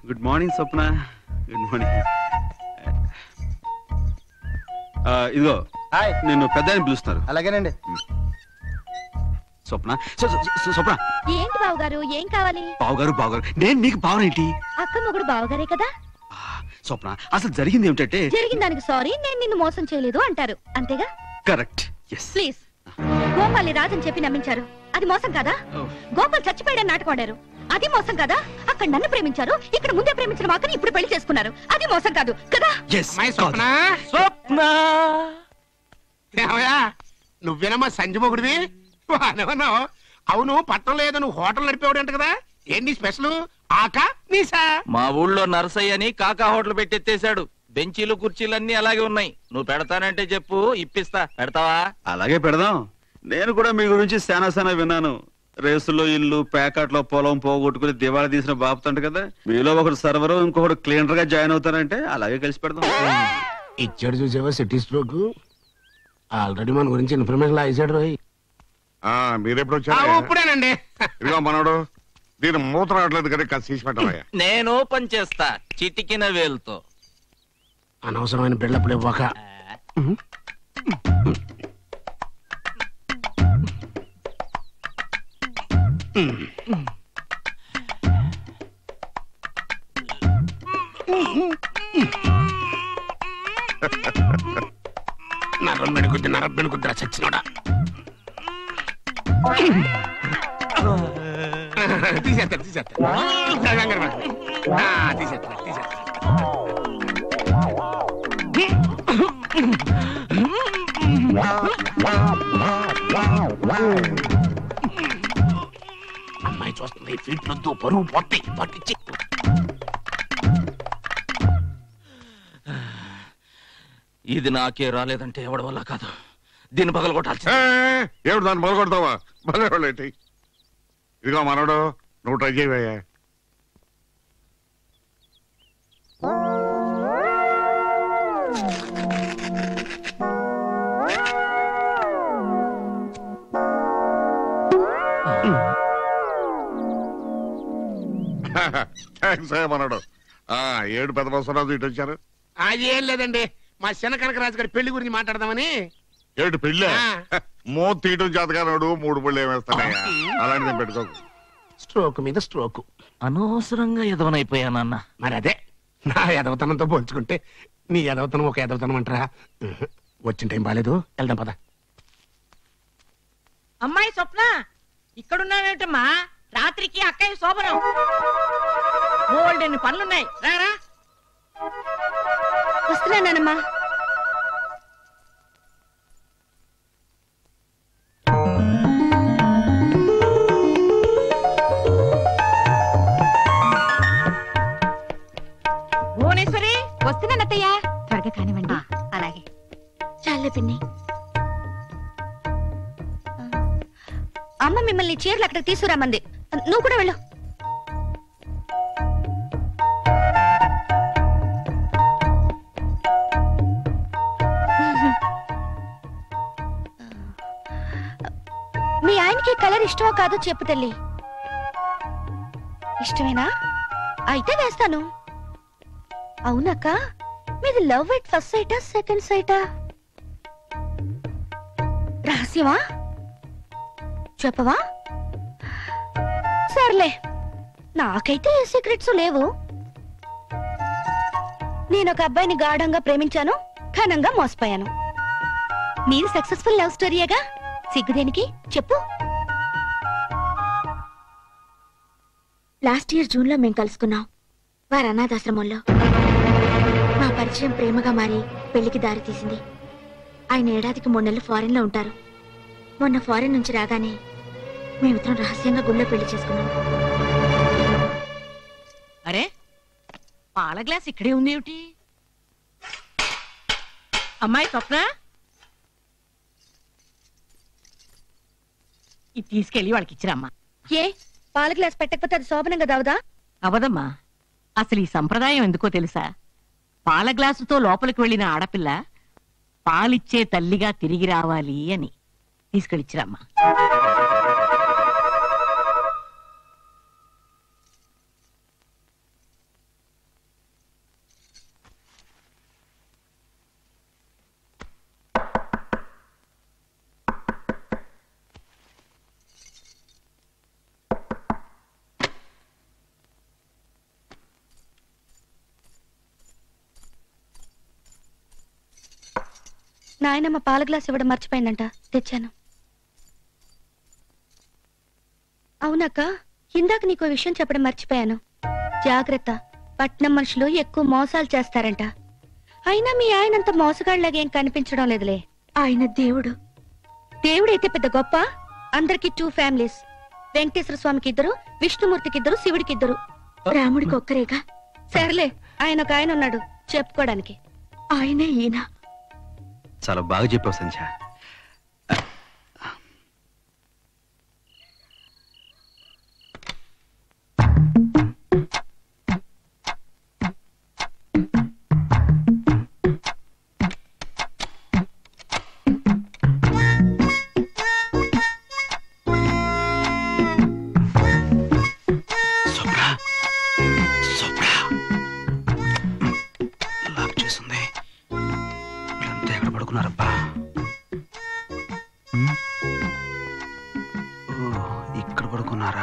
Good morning Swapna good morning ఇదిగో hi నిన్ను పెద్ద అని పిలుస్తున్నారు అలాగేనండి స్వప్న స్వ- స్వ- స్వ- స్వప్న ఏంటి బావగారు ఏం కావాలి బావగారు బావగారు నేను నీకు బావనేంటి అక్క మొగుడు బావగారే కదా ఆ, స్వప్న అసలు జరిగింది ఏమిటంటే జరిగిన దానికి సారీ నేను నిన్ను మోసం చేయలేదు అంటారు అంతేగా కరెక్ట్ ఎస్ ప్లీజ్ గోపాల్ని రాజని చెప్పి నమ్మించారు అది మోసం కదా గోపాల్ చచ్చిపోయాడని నాటకం ఆడారు అది మోసం కదా అక్కడ నన్ను ప్రేమించారు ఇక్కడ ముందే ప్రేమించిన మాకని ఇప్పుడు పెళ్లి చేసుకున్నారు అది మోసం కాదు కదా ఎస్ అమ్మాయి స్వప్న స్వప్న ఏమయ్యా నువ్వేనమ్మా సంజమొగుడివి అనవన్నావు అవును పట్టణంలో ఏదో నువ్వు హోటల్ నడిపేవాడంట కదా ఏంటి స్పెషల్ ఆక నీసా మా ఊళ్ళో నరసయ్య అని కాకా హోటల్ పెట్టెత్తేశాడు బెంచీలు కుర్చీలన్నీ అలాగే ఉన్నాయి నువ్వు పెడతానంటే చెప్పు ఇప్పిస్తా పెడతావా అలాగే పెడదాం నేను కూడా మీ గురించి శానా శానా విన్నాను రేసులో ఇల్లు ప్యాకెట్లో పొలం పోగొట్టుకుని దివాళా తీసిన బాపుతంట కదా మీలో ఒకడు సర్వర్ ఇంకొకడు క్లీనర్ గా జాయిన్ అవుతారంటే అలాగే కలిసి పెడదాం ఇచ్చాడు చూసావా సిటీ స్ట్రోక్ ఆల్రెడీ మన గురించి ఇన్ఫర్మేషన్ ఇచ్చాడు రోయ్ ఆ మీరెప్పుడు వచ్చారు ఇప్పుడేనండి ఇదిగో మనోడు దీని మూత రావట్లేదు కదా కాస్త తీసి పెట్టవయ్యా నేను ఓపెన్ చేస్తా చిటికిన వేలుతో అనవసరమైన బిల్డప్లు ఇవ్వక నరం మెడుకుద్ది నరం మెడుకుద్దిరా చచ్చినోడా తీసేస్తా తీసేస్తా కంగారు పడకు. ఆ, తీసేస్తా తీసేస్తా అమ్మాయి చూస్తుంది ఫీట్ వద్దు పరువు పొట్టి పట్టించి ఇది నాకే రాలేదంటే ఎవడి వల్ల కాదు దీన్ని పగల కొట్టాల్సి ఏమిటి దాన్ని మొదలు కొడతావా భలే వాళ్ళేంటి ఇదిగో మనోడు నువ్వు ట్రై చేయవయ్యా థ్యాంక్స్ అయ్యా మనోడు ఆ ఏడు పెద్ద బస్సు ఇటు వచ్చారు అది ఏం లేదండి మా చిన్న కనకరాజు గారి పెళ్లి గురించి మాట్లాడదామని ఏడు పెళ్ళి ఆ. మో తీయటం చేతగానోడు మూడు పళ్ళు ఏమేస్తానయ్యా అలాంటిది పెట్టుకోకు స్ట్రోక్ మీద స్ట్రోక్ అనవసరంగా ఎదవనైపోయానన్న మరి అదే నా ఎదవతనంతో పోల్చుకుంటే నీ ఎదవతనం ఒక ఎదవతనం అంటారా ఉహు. వచ్చిన టైం బాలేదు వెళ్దాం పద అమ్మాయి స్వప్న ఇక్కడున్నావేమిటమ్మా రాత్రికి అక్కయ్య శోభనం బోల్డెన్ని పనులున్నాయి రారా వస్తున్నానమ్మా భువనేశ్వరి వస్తున్నానత్తయ్య త్వరగా కానివ్వండి అలాగే చాలే పిన్ని అమ్మ మిమ్మల్ని చీరలు అక్కడ తీసుకురామంది నువ్వు కూడా వెళ్ళు మీ ఆయనకి కలర్ ఇష్టమో కాదో చెప్పు తల్లి ఇష్టమేనా అయితే వేస్తాను అవునక్క మీది లవ్ ఎట్ ఫస్ట్ సైటా సెకండ్ సైటా రహస్యమా చెప్పవా సర్లే నాకైతే ఏ సీక్రెట్స్ లేవు నేను ఒక అబ్బాయిని గాఢంగా ప్రేమించాను ఘనంగా మోసపోయాను మీరు సక్సెస్ఫుల్ లవ్ స్టోరీయేగా సిగ్గుదేనికి చెప్పు లాస్ట్ ఇయర్ జూన్ లో మేము కలుసుకున్నాం వారి అనాథాశ్రమంలో మా పరిచయం ప్రేమగా మారి పెళ్లికి దారి తీసింది ఆయన ఏడాదికి మూడు నెలలు ఫారెన్ లో ఉంటారు మొన్న ఫారెన్ నుంచి రాగానే మేమిద్దరం రహస్యంగా గుళ్ళో పెళ్లి చేసుకున్నాం అరే పాల గ్లాస్ ఇక్కడే ఉంది ఏమిటి అమ్మాయి స్వప్న ఇది తీసుకెళ్లి వాళ్ళకి ఇచ్చిరమ్మా ఏ పాల గ్లాస్ పెట్టకపోతే అది శోభనంగా దావుదా అవదమ్మా అసలు ఈ సంప్రదాయం ఎందుకో తెలుసా పాల గ్లాసుతో లోపలికి వెళ్ళిన ఆడపిల్ల పాలిచ్చే తల్లిగా తిరిగి రావాలి అని తీసుకెళ్ళిచ్చిరమ్మా నాయనమ్మ పాల గ్లాస్ ఇవ్వడం మర్చిపోయిందంట తెచ్చాను అవునక్క ఇందాక నీకు ఓ విషయం చెప్పడం మర్చిపోయాను జాగ్రత్త పట్నం మనుషులు ఎక్కువ మోసాలు చేస్తారంట అయినా మీ ఆయనంత మోసగాళ్ళగా ఏం కనిపించడం లేదులే ఆయన దేవుడు దేవుడైతే పెద్ద గొప్ప అందరికి టూ ఫ్యామిలీస్ వెంకటేశ్వర స్వామికి ఇద్దరు విష్ణుమూర్తికి ఇద్దరు శివుడికి ఇద్దరు రాముడికి ఒక్కరేగా సర్లే ఆయన ఒక ఆయన ఉన్నాడు చెప్పుకోవడానికి ఆయనే ఈయన చాలా బాగా చెప్పావు సంధ్య శుభ్రా శుభ్రా లాక్ చేసింది వీళ్ళంతా ఎక్కడ పడుకున్నారబ్బా హ్మ్? ఓ, ఇక్కడ పడుకున్నారా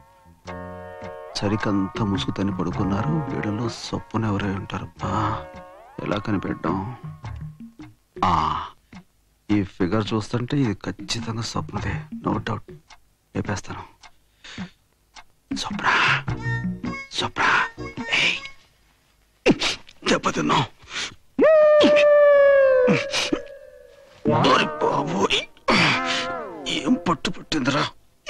సరికంతా ముసుగుతని పడుకున్నారు వీళ్ళలో సొప్పున ఎవరై ఉంటారబ్బా ఎలా కనిపెట్టాం ఆ ఈ ఫిగర్ చూస్తుంటే ఇది ఖచ్చితంగా స్వప్నదే నో డౌట్ లేపేస్తాను స్వప్న స్వప్న ఏయ్. దెబ్బతిన్నావు ఓరి బాబోయ్ ఏం పట్టు పుట్టిందిరా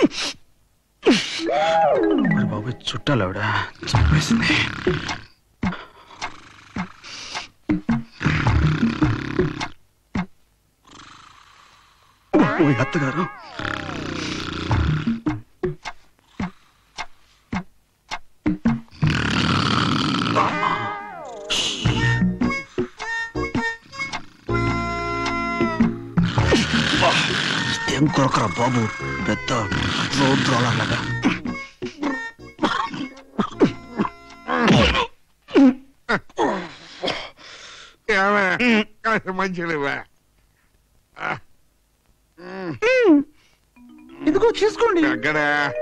మరి బాబోయ్ చుట్టాలావిడ చంపేసింది ఓయ్ అత్తగారు ఏం కొరకరా బాబు పెద్ద రోడ్ రోలర్ లాగా ఏమే కాస్త మంచిదివా ఇదిగో తీసుకోండి అక్కడ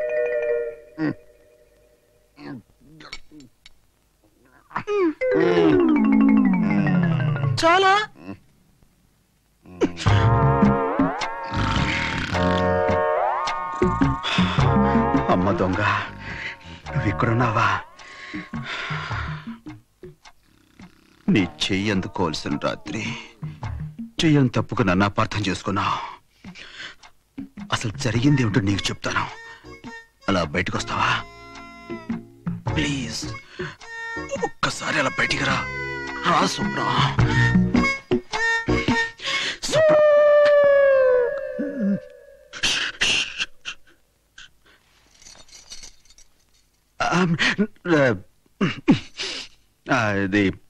చాలా అమ్మ దొంగ నువ్వు ఇక్కడున్నావా నీ చెయ్యి అందుకోవాల్సిన రాత్రి చెయ్యని తప్పుకు నన్ను అపార్థం చేసుకున్నావు అసలు జరిగింది ఏమిటో నీకు చెప్తాను అలా బయటకు వస్తావా ప్లీజ్ ఒక్కసారి అలా బయటికి రా రా సుప్ర సుప్ర ఆమ్, ఆ, ఆ, ఇది